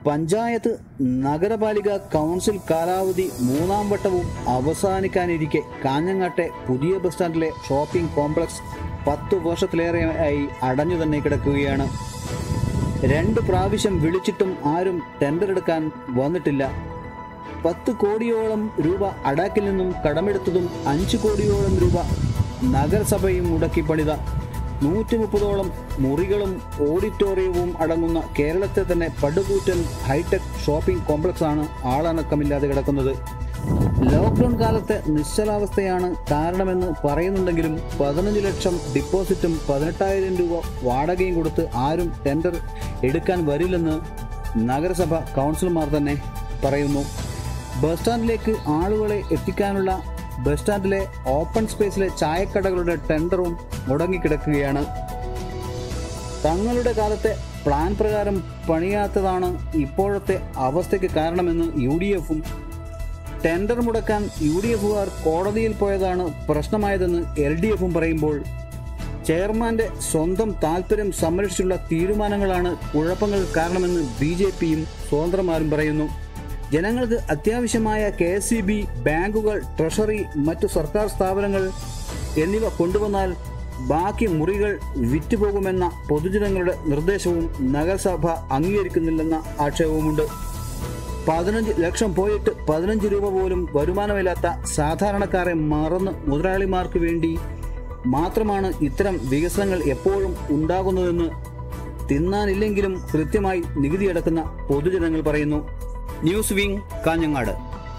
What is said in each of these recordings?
Panchayat നഗരപാലിക council കാലാവധി മൂന്നാം വട്ടവും അവസാനിക്കാനിരിക്കെ കാഞ്ഞങ്ങാട്ടെ പുതിയ ബസ് സ്റ്റാൻഡിലെ ഷോപ്പിംഗ് കോംപ്ലക്സ് പത്തു വർഷത്തിലേറെയായി അടഞ്ഞു തന്നെ കിടക്കുകയാണ് രണ്ട് പ്രാവശ്യം വിളിച്ചിട്ടും ആരും ടെൻഡർ എടുക്കാൻ വന്നിട്ടില്ല പത്ത് കോടിയോളം രൂപ അടാക്കിൽ നിന്നും കടമെടുത്തതും അഞ്ച് കോടിയോളം രൂപ നഗരസഭയും മുടക്കി പണിത നൂറ്റി മുപ്പതോളം മുറികളും ഓഡിറ്റോറിയവും അടങ്ങുന്ന കേരളത്തെ തന്നെ പടുകൂറ്റൻ ഹൈടെക് ഷോപ്പിംഗ് കോംപ്ലക്സാണ് ആളനക്കമില്ലാതെ കിടക്കുന്നത് ലോക്ക്ഡൌൺ കാലത്തെ നിശ്ചലാവസ്ഥയാണ് കാരണമെന്ന് പറയുന്നുണ്ടെങ്കിലും പതിനഞ്ച് ലക്ഷം ഡിപ്പോസിറ്റും പതിനെട്ടായിരം രൂപ വാടകയും കൊടുത്ത് ആരും ടെൻഡർ എടുക്കാൻ വരില്ലെന്ന് നഗരസഭ കൗൺസിലർമാർ തന്നെ പറയുന്നു ബസ് സ്റ്റാൻഡിലേക്ക് ആളുകളെ എത്തിക്കാനുള്ള ബസ് സ്റ്റാൻഡിലെ ഓപ്പൺ സ്പേസിലെ ചായക്കടകളുടെ ടെൻഡറും മുടങ്ങിക്കിടക്കുകയാണ് തങ്ങളുടെ കാലത്തെ പ്ലാൻ പ്രകാരം പണിയാത്തതാണ് ഇപ്പോഴത്തെ അവസ്ഥയ്ക്ക് കാരണമെന്ന് യു ഡി എഫും ടെൻഡർ മുടക്കാൻ യു ഡി എഫുകാർ കോടതിയിൽ പോയതാണ് പ്രശ്നമായതെന്ന് എൽ ഡി എഫും പറയുമ്പോൾ ചെയർമാന്റെ സ്വന്തം താല്പര്യം സംരക്ഷിച്ചുള്ള തീരുമാനങ്ങളാണ് കുഴപ്പങ്ങൾ കാരണമെന്ന് ബി ജെ പിയും സ്വതന്ത്രമാരും പറയുന്നു ജനങ്ങൾക്ക് അത്യാവശ്യമായ കെ എസ് സി ബി ബാങ്കുകൾ ട്രഷറി മറ്റു സർക്കാർ സ്ഥാപനങ്ങൾ എന്നിവ കൊണ്ടുവന്നാൽ ബാക്കി മുറികൾ വിറ്റുപോകുമെന്ന പൊതുജനങ്ങളുടെ നിർദ്ദേശവും നഗരസഭ അംഗീകരിക്കുന്നില്ലെന്ന ആക്ഷേപവുമുണ്ട് പതിനഞ്ച് ലക്ഷം പോയിട്ട് പതിനഞ്ച് രൂപ പോലും വരുമാനമില്ലാത്ത സാധാരണക്കാരെ മറന്ന് മുതലാളിമാർക്ക് വേണ്ടി മാത്രമാണ് ഇത്തരം വികസനങ്ങൾ എപ്പോഴും ഉണ്ടാകുന്നതെന്ന് തിന്നാനില്ലെങ്കിലും കൃത്യമായി നികുതി അടക്കുന്ന പൊതുജനങ്ങൾ പറയുന്നു ന്യൂസ് വിങ് കാഞ്ഞങ്ങാട്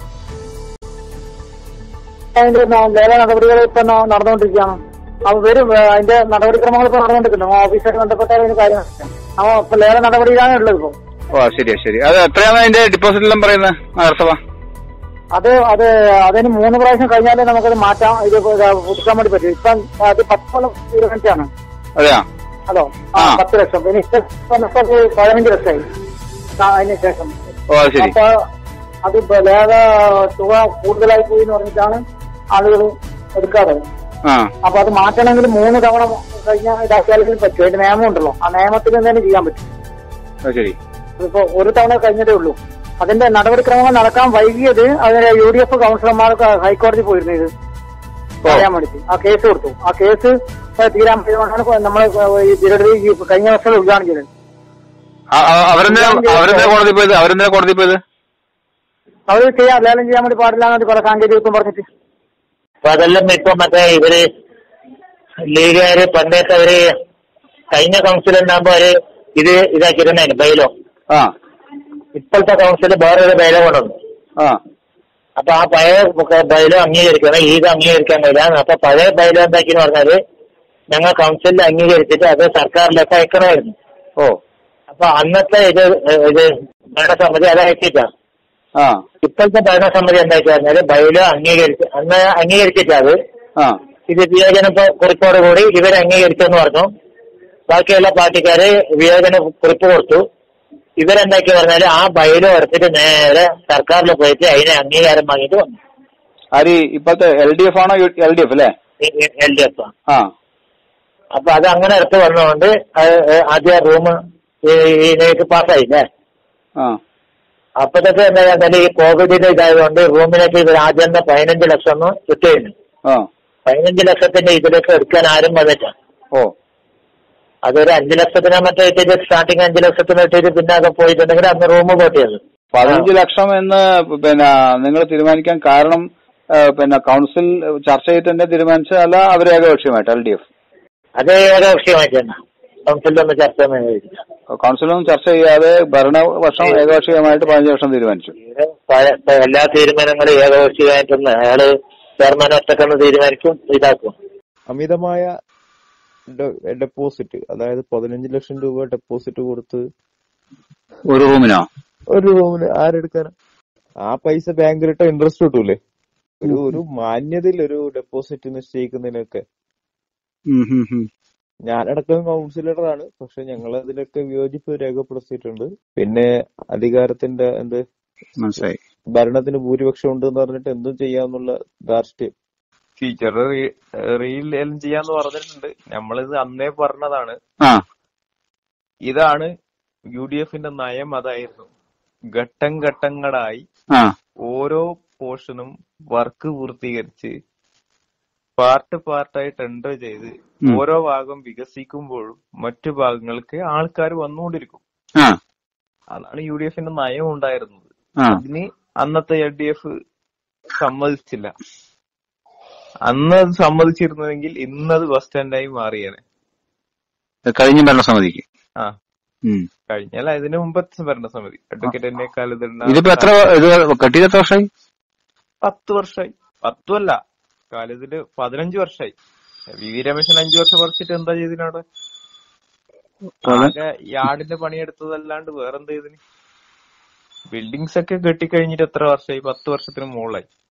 അതിന്റെ ന- ലേല നടപടികൾ ഇപ്പൊ ന- നടന്നുകൊണ്ടിരിക്കുകയാണ് അപ്പൊ വരും ഏ, അതിന്റെ നടപടിക്രമങ്ങൾ ഇപ്പൊ നടന്നുകൊണ്ടിരിക്കുന്നു ഓഫീസായിട്ട് ബന്ധപ്പെട്ട അതിന് കാര്യം അപ്പൊ ഇപ്പൊ ലേല നടപടിയിലാണ് ഉള്ളത് ഇപ്പൊ ഓ ശരിയാ ശരി അത് എത്രയാണ് അതിന്റെ ഡിപ്പോസിറ്റ് എല്ലാം പറയുന്നത് നഗരസഭ അത് അത് അതിന് മൂന്ന് പ്രാവശ്യം കഴിഞ്ഞാലേ നമുക്കത് മാറ്റാം ഇത് ഇപ്പൊ ഇത് പുതുക്കാൻ വേണ്ടി പറ്റും ഇപ്പം അത് പത്തോളം തീരുമാനിച്ചാണ് അതെയാ ഹലോ ആ ആ. പത്ത് ലക്ഷം പിന്നെ ഇപ്പൊ ഇപ്പൊ അത് പതിനഞ്ച് ലക്ഷമായി ആ, അതിന് ശേഷം ഓ അത് ശരി അപ്പൊ അത് ഇപ്പൊ ലേല തുക കൂടുതലായി പോയി എന്ന് പറഞ്ഞിട്ടാണ് ആളുകൾ എടുക്കാറ് ആ അപ്പൊ അത് മാറ്റണമെങ്കിൽ മൂന്ന് തവണ കഴിഞ്ഞാൽ ഇതാക്കിയാലും പറ്റും അതിന്റെ നിയമം ഉണ്ടല്ലോ ആ നിയമത്തിൽ എന്തെങ്കിലും ചെയ്യാൻ പറ്റും അത് ശരി ഇപ്പൊ ഒരു തവണ കഴിഞ്ഞതേ ഉള്ളൂ അതിന്റെ നടപടിക്രമങ്ങൾ നടക്കാൻ വൈകിയത് അതിന് യു ഡി എഫ് കൗൺസിലർമാർക്ക് ഹൈക്കോടതി പോയിരുന്നു ഇത് പറയാൻ വേണ്ടിട്ട് ആ കേസ് കൊടുത്തു ആ കേസ് തീരാൻ പറ്റുന്നതുകൊണ്ടാണ് നമ്മൾ ഈ ദിരടി ഈ കഴിഞ്ഞ വർഷം ഉദ്ഘാടനം ചെയ്തത് ആ, ആ, അവരെന്തിനാ അവരെന്തിനാ കോടതി പോയത് അവരെന്തിനാ കോടതി പോയത് അവർ ചെയ്യാൻ ലേലം ചെയ്യാൻ വേണ്ടി പാടില്ല എന്നൊരു കുറെ സാങ്കേതികത്വം പറഞ്ഞിട്ട് അപ്പൊ അതെല്ലാം ഇപ്പൊ മറ്റേ ഇവര് ലീഗുകാര് പണ്ടത്തെ അവര് കഴിഞ്ഞ കൗൺസിൽ ഉണ്ടാകുമ്പോ അവര് ഇത് ഇതാക്കിയിരുന്നേന് ബൈലോ ആ ഇപ്പോഴത്തെ കൗൺസിൽ വേറെ ഒരു ബൈലോ കൊണ്ടുവന്നു ആ അപ്പൊ ആ പഴയ ബൈലോ അംഗീകരിക്കണം ഇത് അംഗീകരിക്കാൻ കഴിയില്ല അപ്പൊ പഴയ ബൈലോ എന്താക്കിന്ന് പറഞ്ഞാല് ഞങ്ങൾ കൗൺസിലിൽ അംഗീകരിച്ചിട്ട് അത് സർക്കാരിലേക്ക് അയക്കണമായിരുന്നു ഓ അപ്പൊ അന്നത്തെ ഇത് ഇത് ഭരണസമിതി അത് അയച്ചിട്ടാ ആ ഇപ്പോഴത്തെ ഭരണസമിതി എന്താ വെച്ച് പറഞ്ഞാല് ബൈലോ അംഗീകരിച്ച് അന്ന് അംഗീകരിച്ചിട്ടാ അത് ആ ഇത് വിയോജന പ- കുറിപ്പോടുകൂടി ഇവർ അംഗീകരിച്ചെന്ന് പറഞ്ഞു ബാക്കിയുള്ള പാർട്ടിക്കാര് വിയോജന കുറിപ്പ് കൊടുത്തു ഇവരെന്താക്കി പറഞ്ഞാല് ആ ബൈലോ എടുത്തിട്ട് നേരെ സർക്കാരിൽ പോയിട്ട് അതിനെ അംഗീകാരം വാങ്ങിയിട്ട് വന്നു ആര് ഇപ്പോഴത്തെ എൽ ഡി എഫ് ആണോ എൽ ഡി എഫ് അല്ലേ എൽ ഡി എഫ് ആ അപ്പൊ അത് അങ്ങനെ എടുത്ത് വന്നുകൊണ്ട് അത് ആദ്യം റൂം ഇതിലേക്ക് പാസ്സായില്ലേ ആ അപ്പോഴത്തേക്ക് എന്താ പറഞ്ഞാല് ഈ കോവിഡിന്റെ ഇതായതുകൊണ്ട് റൂമിലേക്ക് ഇവർ ആദ്യം തന്നെ പതിനഞ്ച് ലക്ഷം ഒന്ന് കിട്ടുകയാണ് ആ പതിനഞ്ച് ലക്ഷത്തിന്റെ ഇതിലേക്ക് എടുക്കാൻ ആരും വന്നിട്ടാ ഓ അതൊരു അഞ്ചു ലക്ഷത്തിന് മറ്റേ ഇട്ടിട്ട് സ്റ്റാർട്ടിങ് അഞ്ചു ലക്ഷത്തിന് ഇട്ടിട്ട് പിന്നെ അത് പോയിട്ടുണ്ടെങ്കിൽ അന്ന് റൂം പോട്ടിയത് പതിനഞ്ച് ലക്ഷം എന്ന് പിന്നെ നിങ്ങൾ തീരുമാനിക്കാൻ കാരണം ആ, പിന്നെ കൗൺസിൽ ചർച്ച ചെയ്തിട്ട് തന്നെ തീരുമാനിച്ചതല്ല അവർ ഏകപക്ഷീയമായിട്ട് എൽ ഡി എഫ് അത് ഏകപക്ഷീയമായിട്ട് തന്നെ കൗൺസിലൊന്ന് ചർച്ച ഒന്നും ചെയ്തില്ല. കൗൺസിലൊന്നും ചർച്ച ചെയ്യാതെ ഭരണപക്ഷം ഏകപക്ഷീയമായിട്ട് പതിനഞ്ച് ലക്ഷം തീരുമാനിച്ചു ഇത് പഴ- ഇപ്പൊ എല്ലാ തീരുമാനങ്ങളും ഏകപക്ഷീയമായിട്ടൊന്ന് അയാള് ചെയർമാൻ ഒറ്റക്കൊന്ന് തീരുമാനിക്കും ഇതാക്കും അമിതമായ ഡെ- ഡെപ്പോസിറ്റ് അതായത് പതിനഞ്ച് ലക്ഷം രൂപ ഡെപ്പോസിറ്റ് കൊടുത്ത് ഒരു റൂമിനോ ഒരു റൂമിന് ആരെടുക്കാനാ ആ പൈസ ബാങ്കിലിട്ട ഇൻട്രസ്റ്റ് കിട്ടൂലേ ഒരു ഒരു മാന്യതയിൽ ഒരു ഡെപ്പോസിറ്റ് നിശ്ചയിക്കുന്നതിനൊക്കെ ഉം, ഉം, ഉം. ഞാനടക്കം കൗൺസിലറാണ് പക്ഷെ ഞങ്ങൾ അതിലൊക്കെ വിയോജിപ്പ് രേഖപ്പെടുത്തിയിട്ടുണ്ട് പിന്നെ അധികാരത്തിന്റെ എന്ത് മനസ്സിലായി ഭരണത്തിന് ഭൂരിപക്ഷം ഉണ്ട് എന്ന് പറഞ്ഞിട്ട് എന്തും ചെയ്യാന്നുള്ള ധാർഷ്ട്യം ടീച്ചർ റീൽ എല്ലാം ചെയ്യാന്ന് പറഞ്ഞിട്ടുണ്ട് നമ്മളിത് അന്നേ പറഞ്ഞതാണ് ആ ഇതാണ് യു ഡി എഫിന്റെ നയം അതായിരുന്നു ഘട്ടം ഘട്ടങ്ങളായി ആ ഓരോ പോർഷനും വർക്ക് പൂർത്തീകരിച്ച് പാർട്ട് പാർട്ടായി ടെൻഡർ ചെയ്ത് ഉം. ഓരോ ഭാഗം വികസിക്കുമ്പോഴും മറ്റു ഭാഗങ്ങൾക്ക് ആൾക്കാർ വന്നുകൊണ്ടിരിക്കും ആ അതാണ് യു ഡി എഫിന്റെ നയം ഉണ്ടായിരുന്നത് ആ അതിന് അന്നത്തെ എൽ ഡി എഫ് സമ്മതിച്ചില്ല അന്ന് അത് സമ്മതിച്ചിരുന്നുവെങ്കിൽ ഇന്നത് ബസ് സ്റ്റാൻഡായി മാറിയേനെ കഴിഞ്ഞ ഭരണസമിതിക്ക് ആ ഉം. കഴിഞ്ഞാൽ അതിന് മുമ്പത്തെ ഭരണസമിതി അഡ്വക്കേറ്റ് എന്നെ ഇതിപ്പോ എത്ര ഇത് കെട്ടിയത് എത്ര വർഷമായി പത്ത് വർഷമായി പത്തുമല്ല കാലത്തില് പതിനഞ്ച് വർഷമായി വി വി രമേശൻ അഞ്ചു വർഷം പറിച്ചിട്ട് എന്താ ചെയ്തിനവിടെ ആകെ യാർഡിന്റെ പണിയെടുത്തതല്ലാണ്ട് വേറെന്താ ചെയ്തിന് ബിൽഡിങ്സ് ഒക്കെ കെട്ടിക്കഴിഞ്ഞിട്ട് എത്ര വർഷമായി പത്ത് വർഷത്തിന് മുകളിലായി